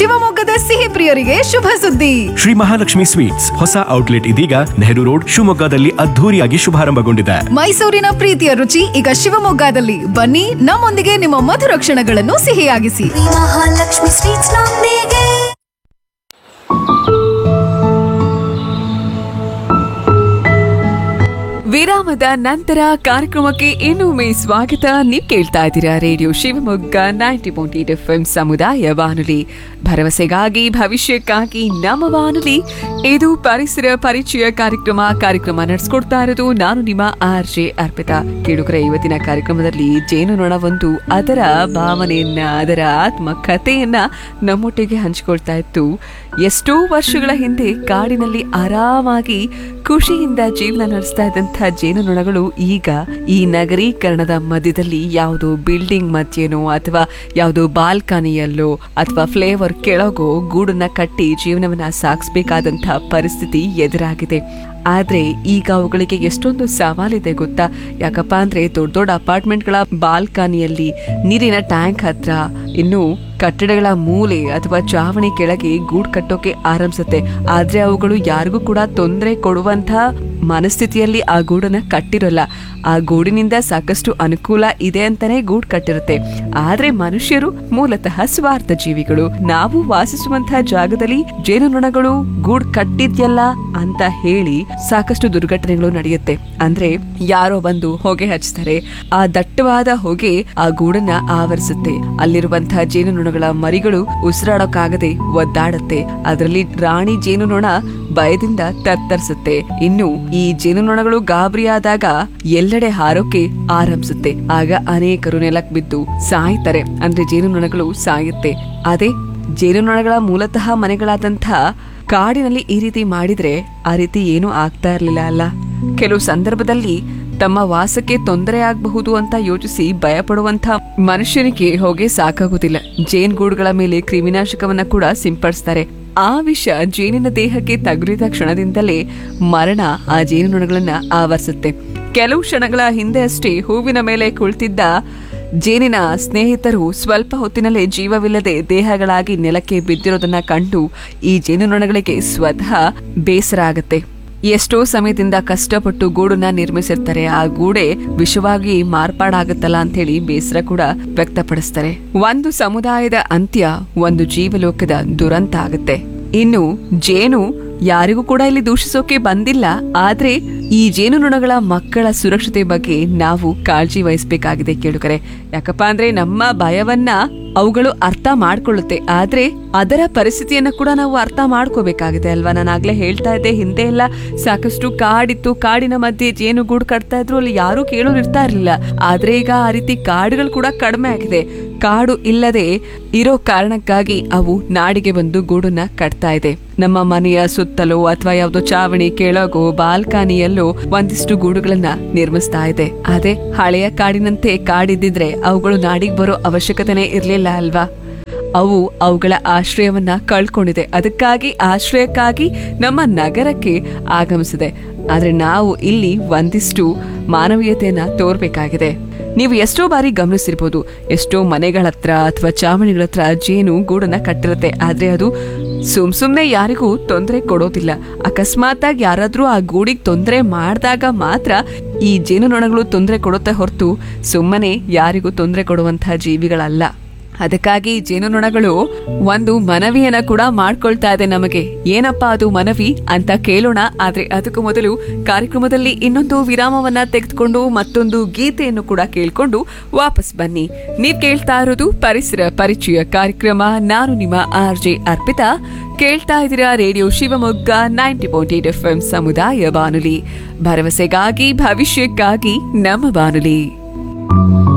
ಶಿವಮೊಗ್ಗದ ಸಿಹಿ ಪ್ರಿಯರಿಗೆ ಶುಭ ಸುದ್ದಿ ಶ್ರೀ ಮಹಾಲಕ್ಷ್ಮಿ ಸ್ವೀಟ್ಸ್ ಹೊಸ ಔಟ್ಲೆಟ್ ಇದೀಗ ನೆಹರು ರೋಡ್ ಶಿವಮೊಗ್ಗದಲ್ಲಿ ಅದ್ಧೂರಿಯಾಗಿ ಶುಭಾರಂಭಗೊಂಡಿದೆ ಮೈಸೂರಿನ ಪ್ರೀತಿಯ ರುಚಿ ಈಗ ಶಿವಮೊಗ್ಗದಲ್ಲಿ ಬನ್ನಿ ನಮ್ಮೊಂದಿಗೆ ನಿಮ್ಮ ಮಧುರ ಕ್ಷಣಗಳನ್ನು ಸಿಹಿಯಾಗಿಸಿ ಮಹಾಲಕ್ಷ್ಮಿ ಸ್ವೀಟ್ಸ್ ನೊಂದಿಗೆ ವಿರಾಮದ ನಂತರ ಕಾರ್ಯಕ್ರಮಕ್ಕೆ ಇನ್ನೊಮ್ಮೆ ಸ್ವಾಗತ ನೀವು ಕೇಳ್ತಾ ಇದ್ದೀರಾ radio Shivamogga ninety point eight F M ಸಮುದಾಯ ಬಾನುಲಿ ಭರವಸೆಗಾಗಿ ಭವಿಷ್ಯಕ್ಕಾಗಿ ನಮ್ಮ ಬಾನುಲಿ ಇದು ಪರಿಸರ ಪರಿಚಯ ಕಾರ್ಯಕ್ರಮ ಕಾರ್ಯಕ್ರಮ ನಡೆಸ್ಕೊಡ್ತಾ ಇರೋದು ನಾನು ನಿಮ್ಮ ಆರ್ ಜೆ ಅರ್ಪಿತಾ ಕೇಳುಗರ ಇವತ್ತಿನ ಕಾರ್ಯಕ್ರಮದಲ್ಲಿ ಜೇನುನೊಣ ಒಂದು ಅದರ ಭಾವನೆಯನ್ನ ಅದರ ಆತ್ಮಕಥೆಯನ್ನ ನಮ್ಮೊಟ್ಟಿಗೆ ಹಂಚಿಕೊಳ್ತಾ ಇತ್ತು ಎಷ್ಟೋ ವರ್ಷಗಳ ಹಿಂದೆ ಕಾಡಿನಲ್ಲಿ ಆರಾಮಾಗಿ ಖುಷಿಯಿಂದ ಜೀವನ ನಡೆಸ್ತಾ ಇದ್ದಂಥ ಜೇನುನೊಣಗಳು ಈಗ ಈ ನಗರೀಕರಣದ ಮಧ್ಯದಲ್ಲಿ ಯಾವುದೋ ಬಿಲ್ಡಿಂಗ್ ಮಧ್ಯೆನೋ ಅಥವಾ ಯಾವುದೋ ಬಾಲ್ಕನಿಯಲ್ಲೋ ಅಥವಾ ಫ್ಲೇವರ್ ಕೆಳಗೋ ಗೂಡನ್ನ ಕಟ್ಟಿ ಜೀವನವನ್ನ ಸಾಗಿಸ್ಬೇಕಾದಂಥ ಪರಿಸ್ಥಿತಿ ಎದುರಾಗಿದೆ ಆದ್ರೆ ಈಗ ಅವುಗಳಿಗೆ ಎಷ್ಟೊಂದು ಸವಾಲಿದೆ ಗೊತ್ತಾ ಯಾಕಪ್ಪ ಅಂದ್ರೆ ದೊಡ್ಡ ದೊಡ್ಡ ಅಪಾರ್ಟ್ಮೆಂಟ್ಗಳ ಬಾಲ್ಕನಿಯಲ್ಲಿ ನೀರಿನ ಟ್ಯಾಂಕ್ ಹತ್ರ ಇನ್ನು ಕಟ್ಟಡಗಳ ಮೂಲೆ ಅಥವಾ ಚಾವಣಿ ಕೆಳಗೆ ಗೂಡು ಕಟ್ಟೋಕೆ ಆರಂಭಿಸುತ್ತೆ ಆದ್ರೆ ಅವುಗಳು ಯಾರಿಗೂ ಕೂಡ ತೊಂದರೆ ಕೊಡುವಂತ ಮನಸ್ಥಿತಿಯಲ್ಲಿ ಆ ಗೂಡನ್ನ ಕಟ್ಟಿರೋಲ್ಲ ಆ ಗೂಡಿನಿಂದ ಸಾಕಷ್ಟು ಅನುಕೂಲ ಇದೆ ಅಂತಾನೆ ಗೂಡು ಕಟ್ಟಿರುತ್ತೆ ಆದ್ರೆ ಮನುಷ್ಯರು ಮೂಲತಃ ಸ್ವಾರ್ಥ ಜೀವಿಗಳು ನಾವು ವಾಸಿಸುವಂತಹ ಜಾಗದಲ್ಲಿ ಜೇನುನೊಣಗಳು ಗೂಡು ಕಟ್ಟಿದ್ಯಲ್ಲ ಅಂತ ಹೇಳಿ ಸಾಕಷ್ಟು ದುರ್ಘಟನೆಗಳು ನಡೆಯುತ್ತೆ ಅಂದ್ರೆ ಯಾರೋ ಬಂದು ಹೊಗೆ ಹಚ್ತಾರೆ ಆ ದಟ್ಟವಾದ ಹೊಗೆ ಆ ಗೂಡನ್ನ ಆವರಿಸುತ್ತೆ ಅಲ್ಲಿರುವಂತಹ ಜೇನುನೊಣಗಳ ಮರಿಗಳು ಉಸಿರಾಡೋಕ್ಕಾಗದೆ ಒದ್ದಾಡುತ್ತೆ ಅದರಲ್ಲಿ ರಾಣಿ ಜೇನುನೊಣ ಭಯದಿಂದ ತತ್ತರಿಸುತ್ತೆ ಇನ್ನು ಈ ಜೇನುನೊಣಗಳು ಗಾಬರಿಯಾದಾಗ ಎಲ್ಲೆಡೆ ಹಾರೋಕೆ ಆರಂಭಿಸುತ್ತೆ ಆಗ ಅನೇಕರು ನೆಲಕ್ ಬಿದ್ದು ಸಾಯ್ತಾರೆ ಅಂದ್ರೆ ಜೇನುನೊಣಗಳು ಸಾಯುತ್ತೆ ಅದೇ ಜೇನುನೊಣಗಳ ಮೂಲತಃ ಮನೆಗಳಾದಂಥ ಕಾಡಿನಲ್ಲಿ ಈ ರೀತಿ ಮಾಡಿದ್ರೆ ಆ ರೀತಿ ಏನೂ ಆಗ್ತಾ ಇರ್ಲಿಲ್ಲ ಅಲ್ಲ ಕೆಲವು ಸಂದರ್ಭದಲ್ಲಿ ತಮ್ಮ ವಾಸಕ್ಕೆ ತೊಂದರೆ ಆಗಬಹುದು ಅಂತ ಯೋಚಿಸಿ ಭಯಪಡುವಂತ ಮನುಷ್ಯನಿಗೆ ಹೊಗೆ ಸಾಕಾಗುದಿಲ್ಲ ಜೇನ್ಗೂಡುಗಳ ಮೇಲೆ ಕ್ರಿಮಿನಾಶಕವನ್ನ ಕೂಡ ಸಿಂಪಡಿಸ್ತಾರೆ ಆ ವಿಷ ಜೇನಿನ ದೇಹಕ್ಕೆ ತಗುಲಿದ ಕ್ಷಣದಿಂದಲೇ ಮರಣ ಆ ಜೇನುನೊಣಗಳನ್ನ ಆವರಿಸುತ್ತೆ ಕೆಲವು ಕ್ಷಣಗಳ ಹಿಂದೆ ಅಷ್ಟೇ ಹೂವಿನ ಮೇಲೆ ಕುಳಿತಿದ್ದ ಜೇನಿನ ಸ್ನೇಹಿತರು ಸ್ವಲ್ಪ ಹೊತ್ತಿನಲ್ಲೇ ಜೀವವಿಲ್ಲದೆ ದೇಹಗಳಾಗಿ ನೆಲಕ್ಕೆ ಬಿದ್ದಿರೋದನ್ನ ಕಂಡು ಈ ಜೇನುನೊಣಗಳಿಗೆ ಸ್ವತಃ ಬೇಸರ ಆಗತ್ತೆ ಎಷ್ಟೋ ಸಮಯದಿಂದ ಕಷ್ಟಪಟ್ಟು ಗೂಡನ್ನ ನಿರ್ಮಿಸಿರ್ತಾರೆ ಆ ಗೂಡೆ ವಿಷವಾಗಿ ಮಾರ್ಪಾಡಾಗತ್ತಲ್ಲ ಅಂತ ಹೇಳಿ ಬೇಸರ ಕೂಡ ವ್ಯಕ್ತಪಡಿಸ್ತಾರೆ ಒಂದು ಸಮುದಾಯದ ಅಂತ್ಯ ಒಂದು ಜೀವಲೋಕದ ದುರಂತ ಆಗುತ್ತೆ ಇನ್ನು ಜೇನು ಯಾರಿಗೂ ಕೂಡ ಇಲ್ಲಿ ದೂಷಿಸೋಕೆ ಬಂದಿಲ್ಲ ಆದ್ರೆ ಈ ಜೇನುನೊಣಗಳ ಮಕ್ಕಳ ಸುರಕ್ಷತೆ ಬಗ್ಗೆ ನಾವು ಕಾಳಜಿ ವಹಿಸಬೇಕಾಗಿದೆ ಕೇಳುಗರೆ ಯಾಕಪ್ಪ ಅಂದ್ರೆ ನಮ್ಮ ಭಯವನ್ನ ಅವುಗಳು ಅರ್ಥ ಮಾಡ್ಕೊಳ್ಳುತ್ತೆ ಆದ್ರೆ ಅದರ ಪರಿಸ್ಥಿತಿಯನ್ನ ಕೂಡ ನಾವು ಅರ್ಥ ಮಾಡ್ಕೋಬೇಕಾಗಿದೆ ಅಲ್ವಾ ನಾನು ಆಗ್ಲೇ ಹೇಳ್ತಾ ಇದ್ದೆ ಹಿಂದೆ ಎಲ್ಲ ಸಾಕಷ್ಟು ಕಾಡಿತ್ತು ಕಾಡಿನ ಮಧ್ಯೆ ಜೇನು ಗೂಡು ಕಟ್ತಾ ಇದ್ರು ಅಲ್ಲಿ ಯಾರು ಕೇಳೋರು ಇರ್ತಾ ಇರ್ಲಿಲ್ಲ ಆದ್ರೆ ಈಗ ಆ ರೀತಿ ಕಾಡುಗಳು ಕೂಡ ಕಡಿಮೆ ಆಗಿದೆ ಕಾಡು ಇಲ್ಲದೆ ಇರೋ ಕಾರಣಕ್ಕಾಗಿ ಅವು ನಾಡಿಗೆ ಬಂದು ಗೂಡನ್ನ ಕಟ್ತಾ ಇದೆ ನಮ್ಮ ಮನೆಯ ಸುತ್ತಲೋ ಅಥವಾ ಯಾವ್ದೋ ಚಾವಣಿ ಕೆಳಗೋ ಬಾಲ್ಕನಿಯಲ್ಲೋ ಒಂದಿಷ್ಟು ಗೂಡುಗಳನ್ನ ನಿರ್ಮಿಸ್ತಾ ಇದೆ ಅದೇ ಹಳೆಯ ಕಾಡಿನಂತೆ ಕಾಡಿದ್ದಿದ್ರೆ ಅವುಗಳು ನಾಡಿಗೆ ಬರೋ ಅವಶ್ಯಕತೆನೇ ಇರ್ಲಿಲ್ಲ ಅಲ್ವಾ ಅವು ಅವುಗಳ ಆಶ್ರಯವನ್ನ ಕಳ್ಕೊಂಡಿದೆ ಅದಕ್ಕಾಗಿ ಆಶ್ರಯಕ್ಕಾಗಿ ನಮ್ಮ ನಗರಕ್ಕೆ ಆಗಮಿಸಿದೆ ಆದ್ರೆ ನಾವು ಇಲ್ಲಿ ಒಂದಿಷ್ಟು ಮಾನವೀಯತೆಯನ್ನ ತೋರ್ಬೇಕಾಗಿದೆ ನೀವು ಎಷ್ಟೋ ಬಾರಿ ಗಮನಿಸಿರ್ಬೋದು ಎಷ್ಟೋ ಮನೆಗಳ ಹತ್ರ ಅಥವಾ ಚಾವಣಿಗಳ ಹತ್ರ ಜೇನು ಗೂಡನ್ನ ಕಟ್ಟಿರುತ್ತೆ ಆದ್ರೆ ಅದು ಸುಮ್ ಸುಮ್ನೆ ಯಾರಿಗೂ ತೊಂದರೆ ಕೊಡೋದಿಲ್ಲ ಅಕಸ್ಮಾತಾಗಿ ಯಾರಾದ್ರೂ ಆ ಗೂಡಿಗೆ ತೊಂದರೆ ಮಾಡಿದಾಗ ಮಾತ್ರ ಈ ಜೇನುನೊಣಗಳು ತೊಂದರೆ ಕೊಡುತ್ತೆ ಹೊರತು ಸುಮ್ಮನೆ ಯಾರಿಗೂ ತೊಂದರೆ ಕೊಡುವಂತಹ ಜೀವಿಗಳಲ್ಲ ಅದಕ್ಕಾಗಿ ಜೇನುನೊಣಗಳು ಒಂದು ಮನವಿಯನ್ನ ಕೂಡ ಮಾಡ್ಕೊಳ್ತಾ ಇದೆ ನಮಗೆ ಏನಪ್ಪಾ ಅದು ಮನವಿ ಅಂತ ಕೇಳೋಣ ಆದ್ರೆ ಅದಕ್ಕೂ ಮೊದಲು ಕಾರ್ಯಕ್ರಮದಲ್ಲಿ ಇನ್ನೊಂದು ವಿರಾಮವನ್ನ ತೆಗೆದುಕೊಂಡು ಮತ್ತೊಂದು ಗೀತೆಯನ್ನು ಕೂಡ ಕೇಳ್ಕೊಂಡು ವಾಪಸ್ ಬನ್ನಿ ನೀವ್ ಕೇಳ್ತಾ ಇರೋದು ಪರಿಸರ ಪರಿಚಯ ಕಾರ್ಯಕ್ರಮ ನಾನು ನಿಮ್ಮ ಆರ್ ಜೆ ಅರ್ಪಿತಾ ಕೇಳ್ತಾ ಇದ್ದೀರಾ radio Shivamogga ninety point eight F M ಸಮುದಾಯ ಬಾನುಲಿ ಭರವಸೆಗಾಗಿ ಭವಿಷ್ಯಕ್ಕಾಗಿ ನಮ್ಮ ಬಾನುಲಿ